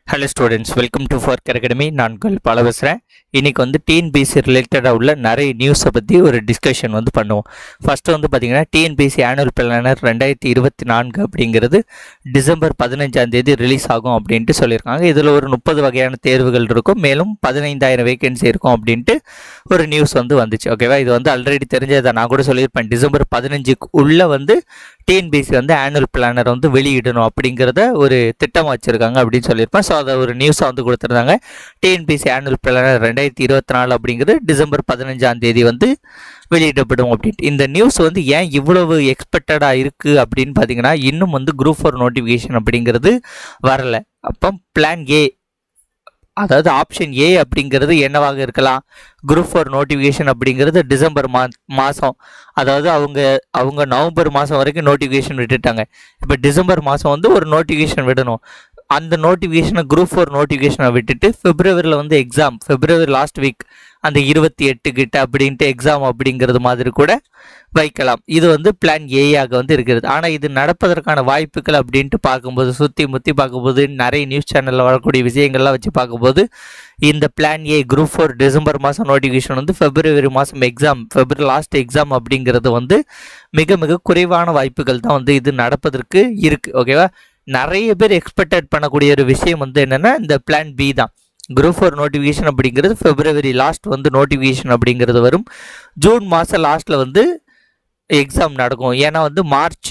hello students welcome to Fork Academy நான் உங்கள் பல பேசுகிறேன் இன்றைக்கி வந்து டிஎன்பிசி ரிலேட்டடாக உள்ள நிறைய நியூஸை பற்றி ஒரு டிஸ்கஷன் வந்து பண்ணுவோம் ஃபஸ்ட்டு வந்து பார்த்திங்கன்னா டிஎன்பிசி ஆனுவல் பிளானர் ரெண்டாயிரத்தி இருபத்தி நான்கு அப்படிங்கிறது டிசம்பர் பதினஞ்சாம் தேதி ரிலீஸ் ஆகும் அப்படின்ட்டு சொல்லியிருக்காங்க இதில் ஒரு முப்பது வகையான தேர்வுகள் இருக்கும் மேலும் பதினைந்தாயிரம் வேகன்சி இருக்கும் அப்படின்ட்டு ஒரு நியூஸ் வந்து வந்துச்சு ஓகேவா இது வந்து ஆல்ரெடி தெரிஞ்சதை நான் கூட சொல்லியிருப்பேன் டிசம்பர் பதினஞ்சுக்கு உள்ளே வந்து டிஎன்பிசி வந்து ஆனுவல் பிளானர் வந்து வெளியிடணும் அப்படிங்கிறத ஒரு திட்டம் வச்சுருக்காங்க அப்படின்னு சொல்லியிருப்பேன் ஸோ அதை ஒரு நியூஸாக வந்து கொடுத்துருந்தாங்க டிஎன்பிசி ஆனுவல் பிளானர் ரெண்டாயிரத்தி இருபத்தி நாலு அப்படிங்கிறது டிசம்பர் பதினஞ்சாம் தேதி வந்து வெளியிடப்படும் அப்படின்ட்டு இந்த நியூஸ் வந்து ஏன் இவ்வளவு எக்ஸ்பெக்டடாக இருக்குது அப்படின்னு பார்த்தீங்கன்னா இன்னும் வந்து குரூப் ஃபோர் நோட்டிஃபிகேஷன் அப்படிங்கிறது வரல அப்போ பிளான் ஏ அதாவது ஆப்ஷன் ஏ அப்படிங்கிறது என்னவாக இருக்கலாம் குரூப் ஃபோர் நோட்டிஃபிகேஷன் அப்படிங்கிறது டிசம்பர் மா மாதம் அதாவது அவங்க அவங்க நவம்பர் மாதம் வரைக்கும் நோட்டிஃபிகேஷன் விட்டுட்டாங்க இப்போ டிசம்பர் மாதம் வந்து ஒரு நோட்டிஃபிகேஷன் விடணும் அந்த நோட்டிஃபிகேஷனை குரூப் ஃபோர் நோட்டிஃபிகேஷனை விட்டுட்டு பிப்ரவரியில் வந்து எக்ஸாம் பிப்ரவரி லாஸ்ட் வீக் அந்த இருபத்தி எட்டு கிட்ட அப்படின்ட்டு எக்ஸாம் அப்படிங்கிறது மாதிரி கூட வைக்கலாம் இது வந்து பிளான் ஏயாக வந்து இருக்கிறது ஆனால் இது நடப்பதற்கான வாய்ப்புகள் அப்படின்ட்டு பார்க்கும்போது சுற்றி முற்றி பார்க்கும்போது நிறைய நியூஸ் சேனலில் வரக்கூடிய விஷயங்கள்லாம் வச்சு பார்க்கும்போது இந்த பிளான் ஏ குரூப் ஃபோர் டிசம்பர் மாதம் நோட்டிஃபிகேஷன் வந்து பிப்ரவரி மாதம் எக்ஸாம் பிப்ரவரி லாஸ்ட் எக்ஸாம் அப்படிங்கிறது வந்து மிக மிக குறைவான வாய்ப்புகள் தான் வந்து இது நடப்பதற்கு இருக்குது ஓகேவா நிறைய பேர் எக்ஸ்பெக்டட் பண்ணக்கூடிய ஒரு விஷயம் வந்து என்னென்னா இந்த பிளான் பி தான் குரூப் ஃபோர் நோட்டிஃபிகேஷன் அப்படிங்கிறது பிப்ரவரி லாஸ்ட் வந்து நோட்டிஃபிகேஷன் அப்படிங்கிறது வரும் ஜூன் மாதம் லாஸ்ட்டில் வந்து எக்ஸாம் நடக்கும் ஏன்னா வந்து மார்ச்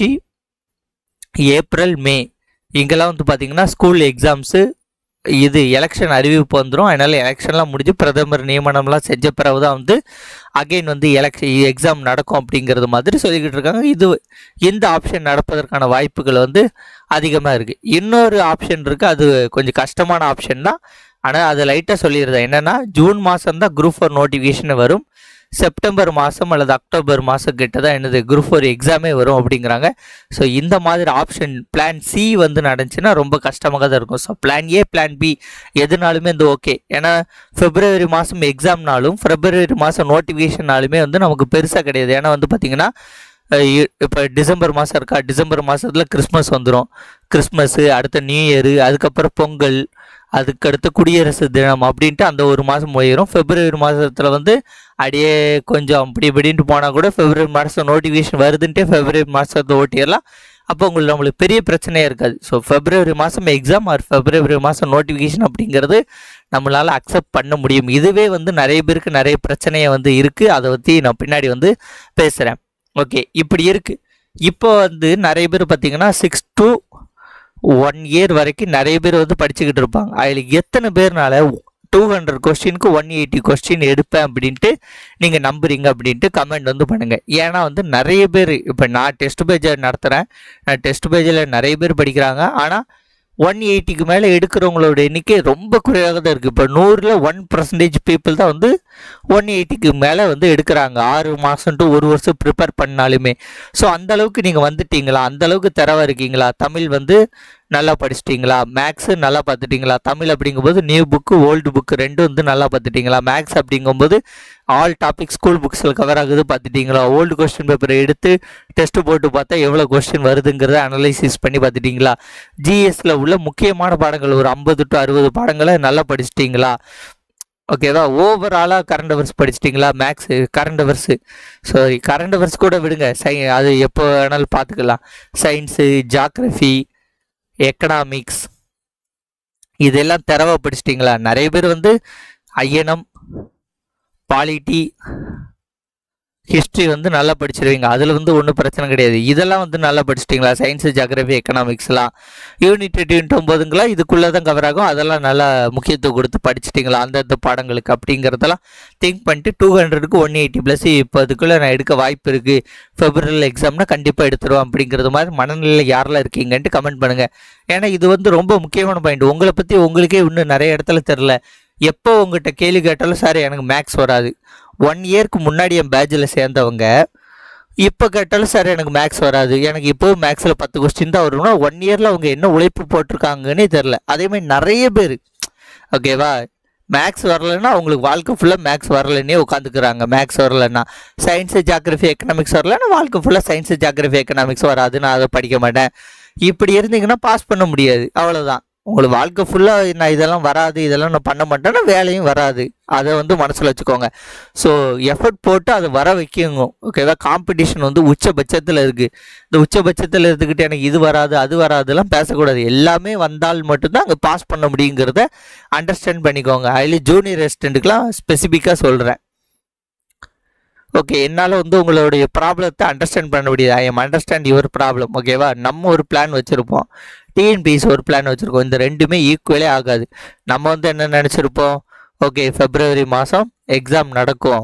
ஏப்ரல் மே இங்கெல்லாம் வந்து பார்த்திங்கன்னா ஸ்கூல் எக்ஸாம்ஸு இது எலெக்ஷன் அறிவிப்பு வந்துடும் அதனால் எலெக்ஷன்லாம் முடிஞ்சு பிரதமர் நியமனம்லாம் செஞ்ச பிறகு தான் வந்து அகைன் வந்து எலெக்ஷன் எக்ஸாம் நடக்கும் அப்படிங்கிறது மாதிரி சொல்லிக்கிட்டு இருக்காங்க இது இந்த ஆப்ஷன் நடப்பதற்கான வாய்ப்புகள் வந்து அதிகமாக இருக்குது இன்னொரு ஆப்ஷன் இருக்குது அது கொஞ்சம் கஷ்டமான ஆப்ஷன் தான் ஆனால் அதை லைட்டாக சொல்லிடுறேன் என்னென்னா ஜூன் மாதம் தான் குரூப் ஃபோர் நோட்டிஃபிகேஷன் வரும் செப்டம்பர் மாதம் அல்லது அக்டோபர் மாதம் கிட்ட தான் என்னது குரூப் ஃபோர் எக்ஸாமே வரும் அப்படிங்கிறாங்க ஸோ இந்த மாதிரி ஆப்ஷன் பிளான் சி வந்து நடந்துச்சுன்னா ரொம்ப கஷ்டமாக தான் இருக்கும் so plan A plan B எதுனாலுமே இந்த ஓகே ஏன்னா பிப்ரவரி மாதம் எக்ஸாம்னாலும் பிப்ரவரி மாதம் நோட்டிஃபிகேஷன்னாலுமே வந்து நமக்கு பெருசாக கிடையாது ஏன்னா வந்து பார்த்திங்கன்னா இப்போ டிசம்பர் மாதம் இருக்கா டிசம்பர் மாதத்தில் கிறிஸ்மஸ் வந்துடும் கிறிஸ்மஸ்ஸு அடுத்த நியூ இயரு அதுக்கப்புறம் பொங்கல் அதுக்கடுத்து குடியரசு தினம் அப்படின்ட்டு அந்த ஒரு மாதம் போயிடும் பிப்ரவரி மாதத்தில் வந்து அப்படியே கொஞ்சம் அப்படி இப்படின்ட்டு போனால் கூட பிப்ரவரி மாதம் நோட்டிஃபிகேஷன் வருதுன்ட்டே பிப்ரவரி மாதத்தை ஓட்டிடலாம் அப்போ உங்களுக்கு நம்மளுக்கு பெரிய பிரச்சனையாக இருக்காது ஸோ பிப்ரவரி மாதம் எக்ஸாம் ஆர் பிப்ரவரி மாதம் நோட்டிஃபிகேஷன் அப்படிங்கிறது நம்மளால் அக்செப்ட் பண்ண முடியும் இதுவே வந்து நிறைய பேருக்கு நிறைய பிரச்சனையை வந்து இருக்குது அதை பற்றி நான் பின்னாடி வந்து பேசுகிறேன் ஓகே இப்படி இருக்குது இப்போ வந்து நிறைய பேர் பார்த்தீங்கன்னா சிக்ஸ் டு ஒன் இயர் வரைக்கும் நிறைய பேர் வந்து படிச்சுக்கிட்டு இருப்பாங்க அதில் எத்தனை பேர்னால டூ ஹண்ட்ரட் கொஸ்டினுக்கு ஒன் எயிட்டி கொஸ்டின் எடுப்பேன் அப்படின்ட்டு நீங்கள் நம்புறீங்க அப்படின்ட்டு கமெண்ட் வந்து பண்ணுங்கள் ஏன்னா வந்து நிறைய பேர் இப்போ நான் டெஸ்ட் பேஜை நடத்துகிறேன் நான் டெஸ்ட் பேஜில் நிறைய பேர் படிக்கிறாங்க ஆனால் ஒன் எயிட்டிக்கு மேலே எடுக்கிறவங்களோட எண்ணிக்கை ரொம்ப குறைவாக தான் இருக்குது இப்போ நூறில் ஒன் பர்சன்டேஜ் பீப்புள் தான் வந்து ஒன் எயிட்டிக்கு மேலே வந்து எடுக்கிறாங்க ஆறு மாதம் டு ஒரு வருஷம் ப்ரிப்பேர் பண்ணாலுமே ஸோ அந்தளவுக்கு நீங்கள் வந்துட்டீங்களா அந்தளவுக்கு தரவாக இருக்கீங்களா தமிழ் வந்து நல்லா படிச்சிட்டிங்களா மேக்ஸு நல்லா பார்த்துட்டிங்களா தமிழ் அப்படிங்கும்போது நியூ புக்கு ஓல்டு புக்கு ரெண்டும் வந்து நல்லா பார்த்துட்டிங்களா மேக்ஸ் அப்படிங்கும்போது ஆல் டாபிக் ஸ்கூல் புக்ஸில் கவர் ஆகுது பார்த்துட்டிங்களா ஓல்டு கொஸ்டின் பேப்பரை எடுத்து டெஸ்ட் போட்டு பார்த்தா எவ்வளோ கொஸ்டின் வருதுங்கிறத அனலைசிஸ் பண்ணி பார்த்துட்டிங்களா ஜிஎஸ்சில் உள்ள முக்கியமான பாடங்கள் ஒரு ஐம்பது டு அறுபது பாடங்களை நல்லா படிச்சிட்டிங்களா ஓகேவா ஓவராலாக கரண்ட் அவர்ஸ் படிச்சிட்டிங்களா maths current affairs sorry current affairs கூட விடுங்க சை அது எப்போ வேணாலும் பார்த்துக்கலாம் சயின்ஸு ஜாக்ரஃபி எக்கனாமிக்ஸ் இதெல்லாம் தரவா படிச்சிட்டிங்களா நிறைய பேர் வந்து ஐஎன்எம் பாலிட்டி ஹிஸ்ட்ரி வந்து நல்லா படிச்சிருவீங்க அதில் வந்து ஒன்றும் பிரச்சனை கிடையாது இதெல்லாம் வந்து நல்லா படிச்சிட்டிங்களா சயின்ஸு ஜாகிரபி எக்கனாமிக்ஸ்லாம் யூனிட் எட்டுன்ட்டு போதுங்களா இதுக்குள்ளே தான் கவர் ஆகும் அதெல்லாம் நல்லா முக்கியத்துவம் கொடுத்து படிச்சிட்டிங்களா அந்தந்த பாடங்களுக்கு அப்படிங்கிறதெல்லாம் திங்க் பண்ணிட்டு டூ ஹண்ட்ரடுக்கு ஒன் எயிட்டி ப்ளஸ் இப்போ அதுக்குள்ளே நான் எடுக்க வாய்ப்பு இருக்குது ஃபெப்ரவரியில் எக்ஸாம்னா கண்டிப்பாக எடுத்துருவேன் அப்படிங்கிறது மாதிரி மனநிலையில் யாரெல்லாம் இருக்கீங்கன்ட்டு கமெண்ட் பண்ணுங்கள் ஏன்னா இது வந்து ரொம்ப முக்கியமான பாயிண்ட் உங்களை பற்றி உங்களுக்கே இன்னும் நிறைய இடத்துல தெரில எப்போ உங்கள்கிட்ட கேள்வி கேட்டாலும் சார் எனக்கு மேக்ஸ் வராது ஒன் இயர்க்கு முன்னாடி என் பேட்சில் சேர்ந்தவங்க இப்போ கேட்டாலும் சார் எனக்கு மேக்ஸ் வராது எனக்கு இப்போ மேக்ஸில் பத்து கொஸ்டின் தான் வரும்னா ஒன் இயரில் அவங்க என்ன உழைப்பு போட்டிருக்காங்கன்னே தெரில அதே மாதிரி நிறைய பேர் ஓகேவா மேக்ஸ் வரலைன்னா அவங்களுக்கு வாழ்க்கை ஃபுல்லாக மேக்ஸ் வரலன்னே உட்காந்துக்கிறாங்க மேக்ஸ் வரலன்னா சயின்ஸு ஜாகிரஃபி எக்கனாமிக்ஸ் வரலன்னா வாழ்க்கை ஃபுல்லாக சயின்ஸு ஜாகிரஃபி எக்கனாமிக்ஸ் வராது நான் அதை படிக்க மாட்டேன் இப்படி இருந்தீங்கன்னா பாஸ் பண்ண முடியாது அவ்வளோதான் உங்களுக்கு வாழ்க்கை ஃபுல்லாக நான் இதெல்லாம் வராது இதெல்லாம் நான் பண்ண மாட்டேன்னா வேலையும் வராது அதை வந்து மனசில் வச்சுக்கோங்க ஸோ எஃபர்ட் போட்டு அதை வர வைக்கணும் ஓகேவா காம்படிஷன் வந்து உச்சபட்சத்தில் இருக்குது இந்த உச்சபட்சத்தில் இருந்துக்கிட்டு எனக்கு இது வராது அது வராதுலாம் பேசக்கூடாது எல்லாமே வந்தால் மட்டும்தான் அங்கே பாஸ் பண்ண முடியுங்கிறத அண்டர்ஸ்டாண்ட் பண்ணிக்கோங்க அதுலேயும் ஜூனியர் ரெசிடெண்ட்டுக்கெலாம் ஸ்பெசிஃபிக்காக சொல்கிறேன் ஓகே என்னால் வந்து உங்களுடைய ப்ராப்ளத்தை அண்டர்ஸ்டாண்ட் பண்ண முடியாது I am understand your problem ஓகேவா நம்ம ஒரு பிளான் வச்சுருப்போம் டிஎன்பிஎஸ் ஒரு பிளான் வச்சுருக்கோம் இந்த ரெண்டுமே ஈக்குவலே ஆகாது நம்ம வந்து என்ன நினச்சிருப்போம் ஓகே ஃபெப்ரவரி மாதம் எக்ஸாம் நடக்கும்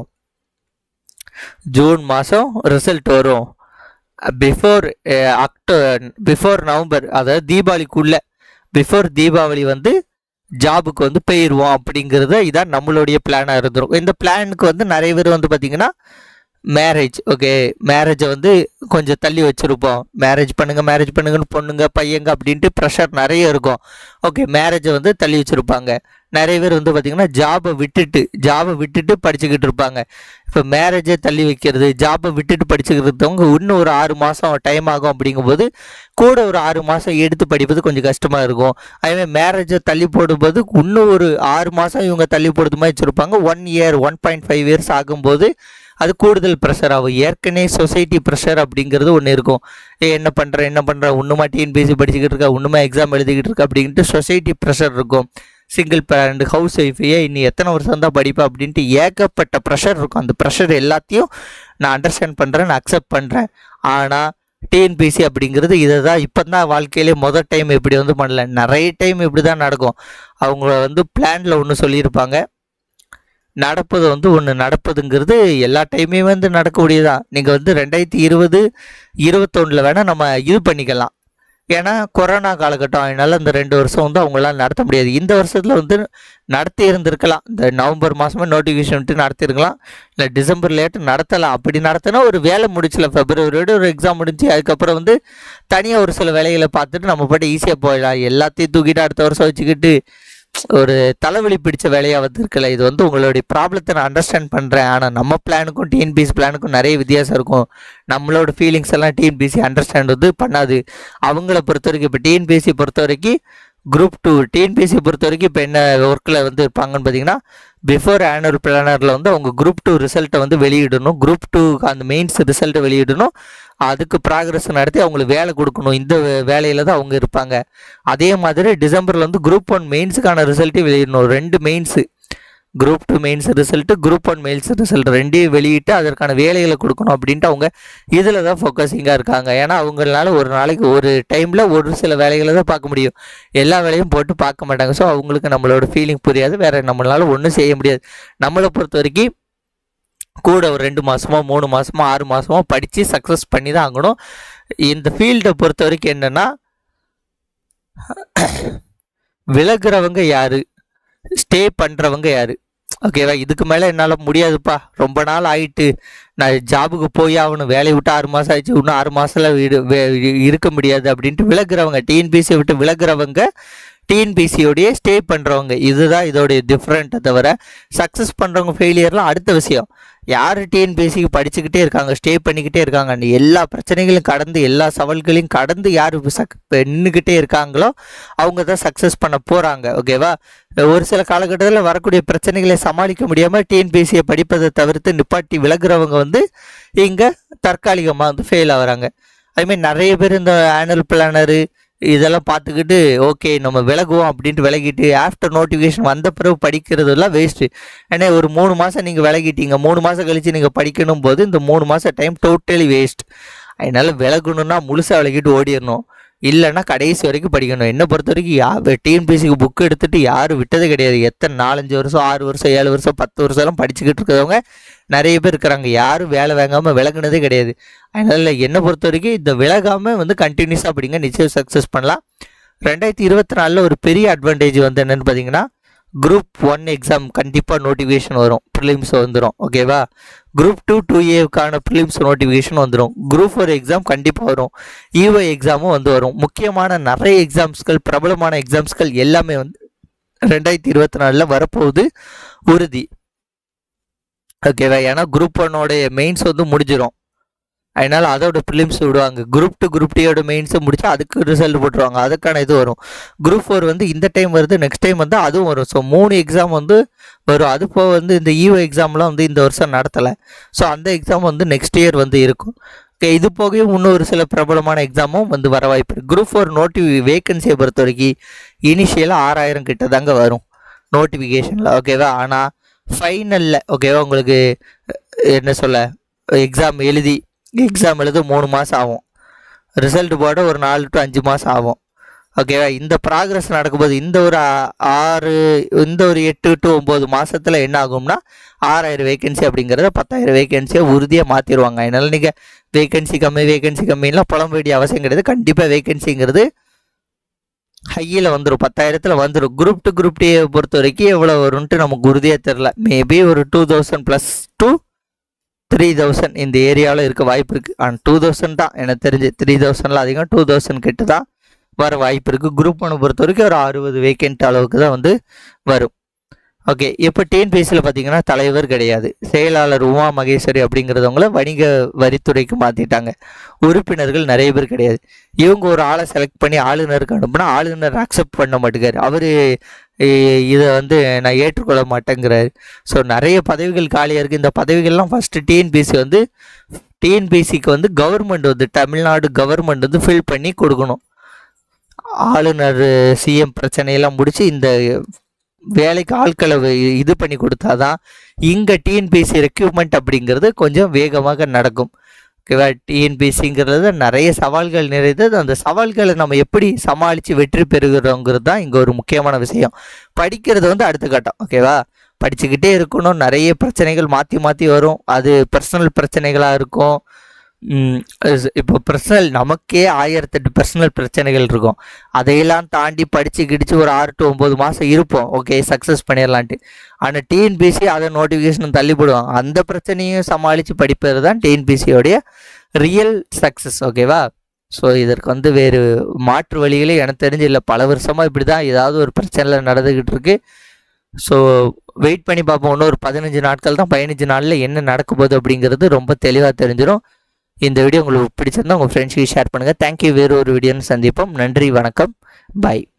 ஜூன் மாதம் ரிசல்ட் வரும் பிஃபோர் அக்டோ பிஃபோர் நவம்பர் அதாவது தீபாவளிக்குள்ள பிஃபோர் தீபாவளி வந்து ஜாபுக்கு வந்து போயிடுவோம் அப்படிங்கிறத இதான் நம்மளுடைய பிளானாக இருந்துரும் இந்த பிளானுக்கு வந்து நிறைய பேர் வந்து பார்த்திங்கன்னா மேரேஜ் ஓகே மேரேஜை வந்து கொஞ்சம் தள்ளி வச்சுருப்போம் மேரேஜ் பண்ணுங்க மேரேஜ் பண்ணுங்கன்னு பொண்ணுங்க பையங்க அப்படின்ட்டு ப்ரெஷர் நிறைய இருக்கும் ஓகே மேரேஜை வந்து தள்ளி வச்சுருப்பாங்க நிறைய பேர் வந்து பார்த்திங்கன்னா ஜாபை விட்டுட்டு ஜாபை விட்டுட்டு படிச்சுக்கிட்டு இருப்பாங்க இப்போ மேரேஜை தள்ளி வைக்கிறது ஜாபை விட்டுட்டு படிச்சுக்கிறதவங்க இன்னும் ஒரு ஆறு மாதம் டைம் ஆகும் அப்படிங்கும்போது கூட ஒரு ஆறு மாதம் எடுத்து படிப்பது கொஞ்சம் கஷ்டமாக இருக்கும் அதேமாதிரி மேரேஜை தள்ளி போடும்போது இன்னும் ஒரு ஆறு மாதம் இவங்க தள்ளி போடுறது மாதிரி வச்சுருப்பாங்க one year one point five years ஆகும்போது அது கூடுதல் ப்ரெஷர் ஆகும் ஏற்கனவே சொசைட்டி ப்ரெஷர் அப்படிங்கிறது ஒன்று இருக்கும் ஏ என்ன பண்ணுற என்ன பண்ணுற ஒன்றுமா டிஎன்பிஎஸ்சி படிச்சுக்கிட்டு இருக்கா ஒன்றுமா எக்ஸாம் எழுதிக்கிட்டு இருக்கா அப்படின்ட்டு சொசைட்டி ப்ரெஷர் இருக்கும் சிங்கிள் பேரண்ட் ஹவுஸ் ஒய்ஃபையே இன்னும் எத்தனை வருஷம் தான் படிப்பேன் அப்படின்ட்டு ஏகப்பட்ட ப்ரெஷர் இருக்கும் அந்த ப்ரெஷர் எல்லாத்தையும் நான் அண்டர்ஸ்டாண்ட் பண்ணுறேன் நான் அக்செப்ட் பண்ணுறேன் ஆனால் டிஎன்பிசி அப்படிங்கிறது இதை தான் இப்போ தான் வாழ்க்கையிலே மொதல் டைம் இப்படி வந்து பண்ணல நிறைய டைம் இப்படி தான் நடக்கும் அவங்க வந்து பிளானில் ஒன்று சொல்லியிருப்பாங்க நடப்பது வந்து ஒன்று நடப்பதுங்கிறது எல்லா டைமே வந்து நடக்கக்கூடியதான் நீங்கள் வந்து ரெண்டாயிரத்தி இருபது இருபத்தொன்னில் வேணால் நம்ம இது பண்ணிக்கலாம் ஏன்னா கொரோனா காலகட்டம் அதனால இந்த ரெண்டு வருஷம் வந்து அவங்களால நடத்த முடியாது இந்த வருஷத்தில் வந்து நடத்தி இருந்திருக்கலாம் இந்த நவம்பர் மாதமே நோட்டிஃபிகேஷன் விட்டு நடத்திருக்கலாம் இல்லை டிசம்பர் லேட்டு நடத்தலாம் அப்படி நடத்தினா ஒரு வேலை முடிச்சல ஃபெப்ரவரியோட ஒரு எக்ஸாம் முடிஞ்சு அதுக்கப்புறம் வந்து தனியாக ஒரு சில வேலைகளை பார்த்துட்டு நம்ம பாட்டு ஈஸியாக போயிடலாம் எல்லாத்தையும் தூக்கிட்டு அடுத்த வருஷம் வச்சுக்கிட்டு ஒரு தலைவலி பிடிச்ச வேலையாக வந்திருக்கல இது வந்து உங்களுடைய ப்ராப்ளத்தை நான் அண்டர்ஸ்டாண்ட் பண்ணுறேன் ஆனால் நம்ம பிளானுக்கும் டிஎன்பிசி பிளானுக்கும் நிறைய வித்தியாசம் இருக்கும் நம்மளோட ஃபீலிங்ஸ் எல்லாம் டிஎன்பிசி அண்டர்ஸ்டாண்ட் வந்து பண்ணாது அவங்கள பொறுத்த வரைக்கும் இப்போ டிஎன்பிசி பொறுத்த வரைக்கும் குரூப் டூ டிஎன்பிசி பொறுத்த வரைக்கும் இப்போ என்ன ஒர்க்கில் வந்து இருப்பாங்கன்னு பார்த்தீங்கன்னா பிஃபோர் ஆனுவல் பிளானரில் வந்து அவங்க குரூப் டூ ரிசல்ட்டை வந்து வெளியிடணும் குரூப் டூ அந்த மெயின்ஸ் ரிசல்ட்டை வெளியிடணும் அதுக்கு ப்ராக்ரஸ் நடத்தி அவங்களுக்கு வேலை கொடுக்கணும் இந்த வேலையில் தான் அவங்க இருப்பாங்க அதே மாதிரி டிசம்பரில் வந்து குரூப் ஒன் மெயின்ஸுக்கான ரிசல்ட்டையும் வெளியிடணும் ரெண்டு mains group two mains result group one mains result ரெண்டையும் வெளியிட்டு அதற்கான வேலைகளை கொடுக்கணும் அப்படின்ட்டு அவங்க இதில் தான் ஃபோக்கஸிங்காக இருக்காங்க ஏன்னா அவங்களால ஒரு நாளைக்கு ஒரு டைமில் ஒரு சில வேலைகளை தான் பார்க்க முடியும் எல்லா வேலையும் போட்டு பார்க்க மாட்டாங்க ஸோ அவங்களுக்கு நம்மளோட ஃபீலிங் புரியாது வேறு நம்மளால ஒன்றும் செய்ய முடியாது நம்மளை பொறுத்த வரைக்கும் கூட ஒரு ரெண்டு மாதமோ மூணு மாதமோ ஆறு மாதமோ படித்து சக்ஸஸ் பண்ணி தான் ஆகணும் இந்த ஃபீல்டை பொறுத்த வரைக்கும் என்னென்னா விலகுறவங்க யாரு ஸ்டே பண்ணுறவங்க யாரு ஓகேவா இதுக்கு மேலே என்னால் முடியாதுப்பா ரொம்ப நாள் ஆயிட்டு நான் ஜாபுக்கு போய் ஆகணும் வேலையை விட்டு ஆறு மாதம் ஆயிடுச்சு இன்னும் ஆறு மாதத்தில் வீடு வே- இருக்க முடியாது அப்படின்ட்டு விலகுறவங்க டிஎன்பிசியை விட்டு விலகுறவங்க டிஎன்பிசியோடைய ஸ்டே பண்ணுறவங்க இதுதான் இதோடைய டிஃப்ரெண்ட்டை தவிர சக்ஸஸ் பண்ணுறவங்க ஃபெயிலியர்லாம் அடுத்த விஷயம் யார் டிஎன்பிஎஸ்சிக்கு படிச்சுக்கிட்டே இருக்காங்க ஸ்டே பண்ணிக்கிட்டே இருக்காங்க அந்த எல்லா பிரச்சனைகளையும் கடந்து எல்லா சவால்களையும் கடந்து யார் சக் நின்றுக்கிட்டே இருக்காங்களோ அவங்க தான் சக்ஸஸ் பண்ண போகிறாங்க ஓகேவா ஒரு சில காலகட்டத்தில் வரக்கூடிய பிரச்சனைகளை சமாளிக்க முடியாமல் டிஎன்பிஎஸ்சியை படிப்பதை தவிர்த்து நிப்பாட்டி விலகுறவங்க வந்து இங்கே தற்காலிகமாக வந்து ஃபெயில் ஆகுறாங்க அதுமாதிரி நிறைய பேர் இந்த ஆனுவல் பிளானரு இதெல்லாம் பார்த்துக்கிட்டு ஓகே நம்ம விலகுவோம் அப்படின்ட்டு விலகிட்டு ஆஃப்டர் நோட்டிஃபிகேஷன் வந்த பிறகு படிக்கிறதெல்லாம் வேஸ்ட்டு ஏன்னா ஒரு மூணு மாதம் நீங்கள் விலகிட்டீங்க மூணு மாதம் கழித்து நீங்கள் படிக்கணும் போது இந்த மூணு மாதம் டைம் டோட்டலி வேஸ்ட் அதனால் விலகணும்னா முழுசாக விலகிட்டு ஓடிடணும் இல்லைன்னா கடைசி வரைக்கும் படிக்கணும் என்னை பொறுத்த வரைக்கும் யா டிஎன்பிசிக்கு புக் எடுத்துட்டு யாரும் விட்டதே கிடையாது எத்தனை நாலஞ்சு வருஷம் ஆறு வருஷம் ஏழு வருஷம் பத்து வருஷம் எல்லாம் படிச்சுக்கிட்டு இருக்கிறவங்க நிறைய பேர் இருக்கிறாங்க யாரும் வேலை வாங்காமல் விலகுனதே கிடையாது அதனால் என்னை பொறுத்த வரைக்கும் இந்த விலகாமல் வந்து கண்டினியூஸாக படிங்க நிச்சயம் சக்ஸஸ் பண்ணலாம் ரெண்டாயிரத்தி இருபத்தி நாலில் ஒரு பெரிய அட்வான்டேஜ் வந்து என்னென்னு பார்த்தீங்கன்னா குரூப் ஒன் எக்ஸாம் கண்டிப்பாக நோட்டிஃபிகேஷன் வரும் ப்ரிலிம்ஸ் வந்துடும் ஓகேவா குரூப் டூ டூ ஏவுக்கான ப்ரிலிம்ஸ் நோட்டிஃபிகேஷன் வந்துடும் குரூப் ஃபோர் எக்ஸாம் கண்டிப்பாக வரும் ஈஓ எக்ஸாமும் வந்து வரும் முக்கியமான நிறைய எக்ஸாம்ஸ்கள் பிரபலமான எக்ஸாம்ஸ்கள் எல்லாமே வந்து ரெண்டாயிரத்தி இருபத்தி நாலில் வரப்போகுது உறுதி ஓகேவா ஏன்னா குரூப் ஒன்னோடைய மெயின்ஸ் வந்து முடிஞ்சிடும் அதனால அதோட ப்ரிலிம்ஸ் விடுவாங்க குரூப் டூ குரூப் டியோட மெயின்ஸை முடிச்சு அதுக்கு ரிசல்ட் போட்டுருவாங்க அதுக்கான இது வரும் குரூப் ஃபோர் வந்து இந்த டைம் வருது நெக்ஸ்ட் டைம் வந்து அதுவும் வரும் ஸோ மூணு எக்ஸாம் வந்து வரும் அது போக வந்து இந்த ஈவோ எக்ஸாம்லாம் வந்து இந்த வருஷம் நடத்தலை ஸோ அந்த எக்ஸாம் வந்து நெக்ஸ்ட் இயர் வந்து இருக்கும் ஓகே இது போகவே இன்னொரு சில பிரபலமான எக்ஸாமும் வந்து வர வாய்ப்பு இருக்குது குரூப் ஃபோர் நோட்டி வேகன்சியை பொறுத்த வரைக்கும் இனிஷியலாக ஆறாயிரம் கிட்ட தாங்க வரும் நோட்டிஃபிகேஷனில் ஓகேவா ஆனால் ஃபைனலில் ஓகேவா உங்களுக்கு என்ன சொல்ல எக்ஸாம் எழுதி எக்ஸாம் எழுத மூணு மாதம் ஆகும் ரிசல்ட் போட ஒரு நாலு டு அஞ்சு மாதம் ஆகும் ஓகேவா இந்த ப்ராக்ரஸ் நடக்கும்போது இந்த ஒரு ஆ- ஆறு இந்த ஒரு எட்டு டு ஒம்பது மாசத்துல என்ன ஆகும்னா ஆறாயிரம் வேகன்சி அப்படிங்கிறத பத்தாயிரம் வேகன்சியை உறுதியாக மாற்றிடுவாங்க அதனால நீங்கள் வேகன்சி கம்மி வேகன்சி கம்மிலாம் புலம்ப வேண்டிய அவசியம் கிடையாது கண்டிப்பாக வேகன்சிங்கிறது ஹையில் வந்துடும் பத்தாயிரத்தில் வந்துடும் குரூப் டு குரூப் டியை பொறுத்த வரைக்கும் எவ்வளோ வரும்ன்ட்டு நமக்கு உறுதியாக தெரில மேபி ஒரு two thousand plus two three thousand இந்த ஏரியாவில் இருக்க வாய்ப்பு இருக்குது ஆனால் டூ தௌசண்ட் தான் எனக்கு தெரிஞ்சு த்ரீ தௌசண்டில் அதிகம் டூ தௌசண்ட் கிட்ட தான் வர வாய்ப்பு இருக்குது குரூப் ஒன்று பொறுத்த வரைக்கும் ஒரு அறுபது வேக்கெண்ட் அளவுக்கு தான் வந்து வரும் ஓகே இப்போ டிஎன்பிஎஸ்சியில் பார்த்தீங்கன்னா தலைவர் கிடையாது செயலாளர் உமா மகேஸ்வரி அப்படிங்கிறவங்கள வணிக வரித்துறைக்கு மாற்றிட்டாங்க உறுப்பினர்கள் நிறைய பேர் கிடையாது இவங்க ஒரு ஆளை செலக்ட் பண்ணி ஆளுநருக்கு அனுப்புனா ஆளுநர் அக்செப்ட் பண்ண மாட்டேங்காரு அவர் இதை வந்து நான் ஏற்றுக்கொள்ள மாட்டேங்கிறாரு ஸோ நிறைய பதவிகள் காலியாக இருக்குது இந்த பதவிகள்லாம் ஃபஸ்ட்டு டிஎன்பிஎஸ்சி வந்து டிஎன்பிஎஸ்சிக்கு வந்து கவர்மெண்ட் வந்து தமிழ்நாடு கவர்மெண்ட் வந்து ஃபில் பண்ணி கொடுக்கணும் ஆளுநர் சிஎம் பிரச்சனையெல்லாம் முடிச்சு இந்த வேலைக்கு ஆட்களை வே- இது பண்ணி கொடுத்தாதான் இங்கே டிஎன்பிஎஸ்சி ரெக்யூப்மெண்ட் அப்படிங்கிறது கொஞ்சம் வேகமாக நடக்கும் ஓகேவா டிஎன்பிஎஸ்சிங்கிறது நிறைய சவால்கள் நிறைந்தது அந்த சவால்களை நம்ம எப்படி சமாளித்து வெற்றி பெறுகிறோங்கிறது தான் இங்கே ஒரு முக்கியமான விஷயம் படிக்கிறது வந்து அடுத்த கட்டம் ஓகேவா படிச்சுக்கிட்டே இருக்கணும் நிறைய பிரச்சனைகள் மாற்றி மாற்றி வரும் அது பர்சனல் பிரச்சனைகளாக இருக்கும் ம், அது இப்போ பர்சனல் நமக்கே ஆயிரத்தெட்டு பர்சனல் பிரச்சனைகள் இருக்கும் அதையெல்லாம் தாண்டி படித்து கிடிச்சு ஒரு ஆறு டு ஒம்பது மாதம் இருப்போம் ஓகே சக்ஸஸ் பண்ணிடலான்ட்டு ஆனால் டிஎன்பிசி அதை நோட்டிஃபிகேஷன் தள்ளி போடுவாங்க அந்த பிரச்சனையும் சமாளித்து படிப்பது தான் டிஎன்பிசியோடைய ரியல் சக்ஸஸ் ஓகேவா ஸோ இதற்கு வந்து வேறு மாற்று வழிகளே எனக்கு தெரிஞ்சு இல்லை பல வருஷமாக இப்படி தான் ஏதாவது ஒரு பிரச்சனையில் நடந்துக்கிட்டு இருக்கு ஸோ வெயிட் பண்ணி பார்ப்போம் இன்னும் ஒரு பதினஞ்சு நாட்கள் தான் பதினஞ்சு நாளில் என்ன நடக்க போகுது அப்படிங்கிறது ரொம்ப தெளிவாக தெரிஞ்சிடும் இந்த வீடியோ உங்களுக்கு பிடிச்சிருந்தா உங்கள் ஃப்ரெண்ட்ஸுக்கு ஷேர் பண்ணுங்கள் தேங்க்யூ வேறு ஒரு வீடியோன்னு சந்திப்போம் நன்றி வணக்கம் பாய்